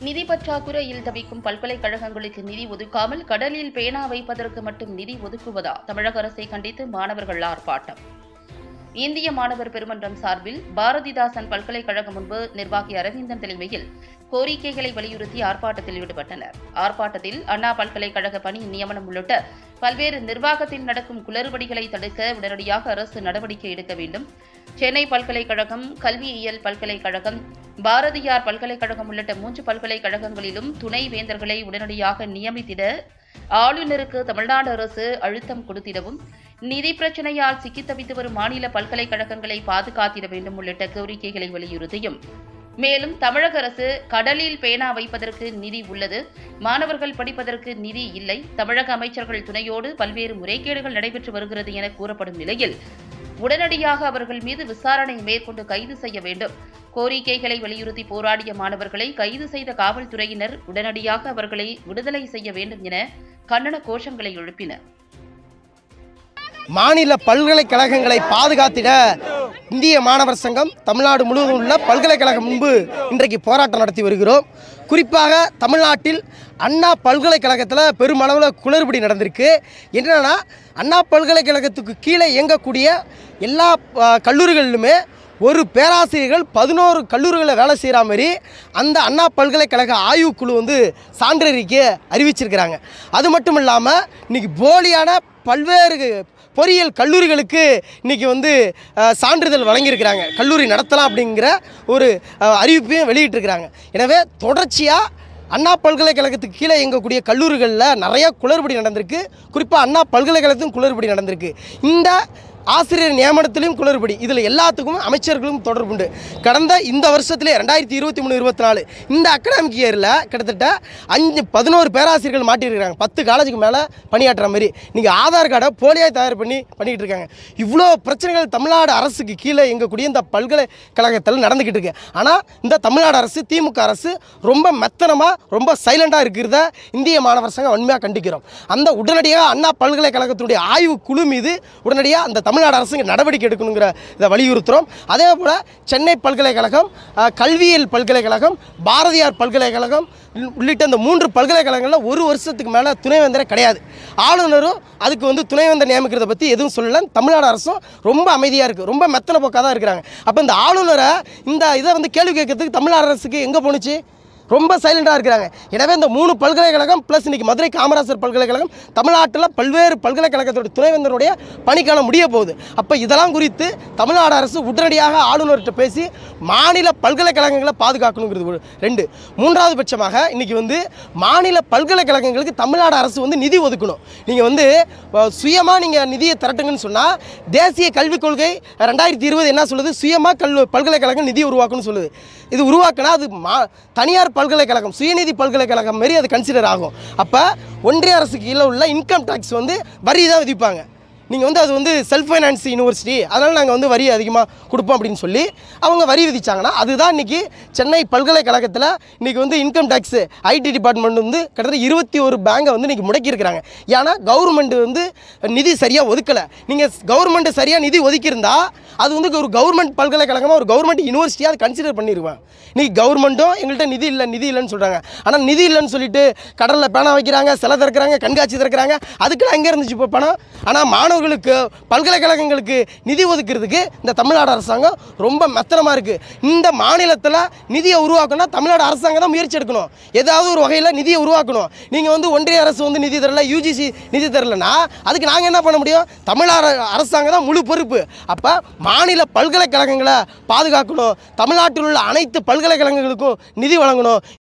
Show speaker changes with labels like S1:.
S1: நிதி பற்றாக்குறையில் தவிக்கும் பல்கலைக்கழகங்களுக்கு நிதி ஒதுக்காமல் கடலில் பேனா வைப்பதற்கு மட்டும் நிதி ஒதுக்குவதா தமிழக அரசை கண்டித்து மாணவர்கள் ஆர்ப்பாட்டம் இந்திய மாணவர் பெருமன்றம் சார்பில் பாரதிதாசன் பல்கலைக்கழகம் முன்பு நிர்வாகி அரவிந்தன் தலைமையில் கோரிக்கைகளை வலியுறுத்தி ஆர்ப்பாட்டத்தில் ஈடுபட்டனர் ஆர்ப்பாட்டத்தில் அண்ணா பல்கலைக்கழக பணி நியமனம் உள்ளிட்ட பல்வேறு நிர்வாகத்தில் நடக்கும் குளறுபடிகளை தடுக்க உடனடியாக அரசு நடவடிக்கை எடுக்க வேண்டும் சென்னை பல்கலைக்கழகம் கல்வியியல் பல்கலைக்கழகம் பாரதியார் பல்கலைக்கழகம் உள்ளிட்ட மூன்று பல்கலைக்கழகங்களிலும் துணை வேந்தர்களை உடனடியாக நியமித்திட ஆளுநருக்கு தமிழ்நாடு அரசு அழுத்தம் கொடுத்திடவும் நிதி பிரச்சனையால் சிக்கித் தவித்து வரும் மாநில பல்கலைக்கழகங்களை பாதுகாத்திட வேண்டும் உள்ளிட்ட கோரிக்கைகளை வலியுறுத்தியும் மேலும் தமிழக அரசு கடலில் பேனா வைப்பதற்கு நிதி உள்ளது மாணவர்கள் படிப்பதற்கு நிதி இல்லை தமிழக அமைச்சர்கள் துணையோடு பல்வேறு முறைகேடுகள் நடைபெற்று வருகிறது என கூறப்படும் நிலையில் உடனடியாக அவர்கள் மீது விசாரணை மேற்கொண்டு கைது செய்ய வேண்டும் கோரிக்கைகளை வலியுறுத்தி போராடிய மாணவர்களை கைது செய்த காவல்துறையினர் உடனடியாக அவர்களை விடுதலை செய்ய வேண்டும் என கண்டன கோஷங்களை எழுப்பினர்
S2: மாநில பல்கலைக்கழகங்களை பாதுகாத்திட இந்திய மாணவர் சங்கம் தமிழ்நாடு முழுவதும் உள்ள பல்கலைக்கழகம் முன்பு இன்றைக்கு போராட்டம் நடத்தி வருகிறோம் குறிப்பாக தமிழ்நாட்டில் அண்ணா பல்கலைக்கழகத்தில் பெருமளவில் குளறுபடி நடந்திருக்கு என்னென்னா அண்ணா பல்கலைக்கழகத்துக்கு கீழே இயங்கக்கூடிய எல்லா அஹ், கல்லூரிகளிலுமே ஒரு பேராசிரியர்கள் பதினோரு கல்லூரிகளில் வேலை செய்கிற மாதிரி அந்த அண்ணா பல்கலைக்கழக ஆய்வுக்குழு வந்து சான்றறிக்கை அறிவிச்சிருக்கிறாங்க அது மட்டும் இல்லாமல் இன்றைக்கி போலியான பல்வேறு பொறியியல் கல்லூரிகளுக்கு இன்றைக்கி வந்து அஹ், சான்றிதழ் வழங்கியிருக்கிறாங்க கல்லூரி நடத்தலாம் அப்படிங்கிற ஒரு அஹ், அறிவிப்பையும் வெளியிட்டிருக்கிறாங்க எனவே தொடர்ச்சியாக அண்ணா பல்கலைக்கழகத்துக்கு கீழே இயங்கக்கூடிய கல்லூரிகளில் நிறைய குளறுபடி நடந்திருக்கு குறிப்பாக அண்ணா பல்கலைக்கழகத்துக்கும் குளறுபடி நடந்திருக்கு இந்த ஆசிரியர் நியமனத்திலையும் குளறுபடி இதில் எல்லாத்துக்கும் அமைச்சர்களும் தொடர்புண்டு கடந்த இந்த வருஷத்திலே ரெண்டாயிரத்தி இருபத்தி மூணு இருபத்தி நாலு இந்த அகடாமிக் இயரில் கிட்டத்தட்ட அஞ்சு பதினோரு பேராசிரியர்கள் மாட்டியிருக்கிறாங்க பத்து காலேஜுக்கு மேலே பணியாற்றுற மாதிரி நீங்கள் ஆதார் கார்டை போலியாக தயார் பண்ணி பண்ணிக்கிட்டு இருக்காங்க இவ்வளோ பிரச்சனைகள் தமிழ்நாடு அரசுக்கு கீழே எங்கக்கூடிய இந்த பல்கலைக்கழகத்தில் நடந்துக்கிட்டு இருக்கு ஆனால் இந்த தமிழ்நாடு அரசு திமுக அரசு ரொம்ப மெத்தனமாக ரொம்ப சைலண்டாக இருக்கிறத இந்திய மாணவர் சங்கம் வன்மையாக கண்டிக்கிறோம் அந்த உடனடியாக அண்ணா பல்கலைக்கழகத்துடைய ஆய்வு குழு மீது உடனடியாக அந்த தமிழ்நாடு அரசு நடவடிக்கை எடுக்கணுங்கிற இதை வலியுறுத்துகிறோம் அதே போல் சென்னை பல்கலைக்கழகம் அஹ், கல்வியியல் பல்கலைக்கழகம் பாரதியார் பல்கலைக்கழகம் உள்ளிட்ட இந்த மூன்று பல்கலைக்கழகங்களில் ஒரு வருஷத்துக்கு மேலே துணைவேந்தரே கிடையாது ஆளுநரும் அதுக்கு வந்து துணைவேந்தர் நியமிக்கிறத பற்றி எதுவும் சொல்லலை தமிழ்நாடு அரசும் ரொம்ப அமைதியாக இருக்குது ரொம்ப மெத்தனை போக்காக தான் இருக்கிறாங்க அப்போ இந்த ஆளுநரை இந்த இதை வந்து கேள்வி கேட்கறதுக்கு தமிழ்நாடு அரசுக்கு எங்கே போணுச்சு ரொம்ப சைலண்டாக இருக்கிறாங்க எனவே இந்த மூணு பல்கலைக்கழகம் ப்ளஸ் இன்னைக்கு மதுரை காமராசர் பல்கலைக்கழகம் தமிழ்நாட்டில் பல்வேறு பல்கலைக்கழகத்தோட துணைவேந்தருடைய பணிக்காலம் முடிய போகுது அப்போ இதெல்லாம் குறித்து தமிழ்நாடு அரசு உடனடியாக ஆளுநர்கிட்ட பேசி மாநில பல்கலைக்கழகங்களை பாதுகாக்கணுங்கிறது ஒரு ரெண்டு மூன்றாவது பட்சமாக இன்னைக்கு வந்து மாநில பல்கலைக்கழகங்களுக்கு தமிழ்நாடு அரசு வந்து நிதி ஒதுக்கணும் நீங்கள் வந்து சுயமாக நீங்கள் நிதியை திரட்டுங்கன்னு சொன்னால் தேசிய கல்விக் கொள்கை ரெண்டாயிரத்தி இருபது என்ன சொல்லுது சுயமாக கல் பல்கலைக்கழகம் நிதி உருவாக்கணும்னு சொல்லுது இது உருவாக்கினா அது மா தனியார் பல்கலைக்கழகம் சுயநிதி பல்கலைக்கழகம் மாரி அது கன்சிடர் ஆகும் அப்போ ஒன்றிய அரசுக்கு கீழே உள்ள இன்கம் டேக்ஸ் வந்து வரி தான் விதிப்பாங்க நீங்கள் வந்து அது வந்து செல்ஃப் ஃபைனான்ஸ் யூனிவர்சிட்டி அதனால் நாங்கள் வந்து வரி அதிகமாக கொடுப்போம் அப்படின்னு சொல்லி அவங்க வரி விதிச்சாங்கன்னா அதுதான் இன்றைக்கி சென்னை பல்கலைக்கழகத்தில் இன்றைக்கி வந்து இன்கம் டேக்ஸு ஐடி டிபார்ட்மெண்ட் வந்து கிட்டத்தட்ட இருபத்தி ஒரு பேங்கை வந்து இன்றைக்கி முடக்கியிருக்கிறாங்க ஏன்னா கவர்மெண்ட் வந்து நிதி சரியாக ஒதுக்கலை நீங்கள் கவர்மெண்ட் சரியாக நிதி ஒதுக்கியிருந்தா அது வந்து ஒரு கவர்மெண்ட் பல்கலைக்கழகமாக ஒரு கவர்மெண்ட் யூனிவர்சிட்டியாக அது கன்சிடர் பண்ணிடுவேன் இன்றைக்கி கவர்மெண்ட்டும் எங்கள்கிட்ட நிதி இல்லை நிதி இல்லைன்னு சொல்கிறாங்க ஆனால் நிதி இல்லைன்னு சொல்லிட்டு கடலில் பேனா வைக்கிறாங்க சிலை திறக்கிறாங்க கண்காட்சி திறக்கிறாங்க அதுக்கெல்லாம் எங்கே இருந்துச்சு இப்போ பணம் ஆனால் மாணவர்களுக்கு பல்கலைக்கழகங்களுக்கு நிதி ஒதுக்கிறதுக்கு இந்த தமிழ்நாடு அரசாங்கம் ரொம்ப மெத்தனமாக இருக்குது இந்த மாநிலத்தில் நிதியை உருவாக்கணும்னா தமிழ்நாடு அரசாங்கம் தான் முயற்சி எடுக்கணும் ஏதாவது ஒரு வகையில் நிதியை உருவாக்கணும் நீங்கள் வந்து ஒன்றிய அரசு வந்து நிதி தரல யூஜிசி நிதி தரலன்னா அதுக்கு நாங்கள் என்ன பண்ண முடியும் தமிழ்நாடு அரசாங்கம் தான் முழு பொறுப்பு அப்போ மாநில பல்கலைக்கழகங்களை பாதுகாக்கணும் தமிழ்நாட்டில் உள்ள அனைத்து பல்கலைக்கழகங்களுக்கும் நிதி வழங்கணும்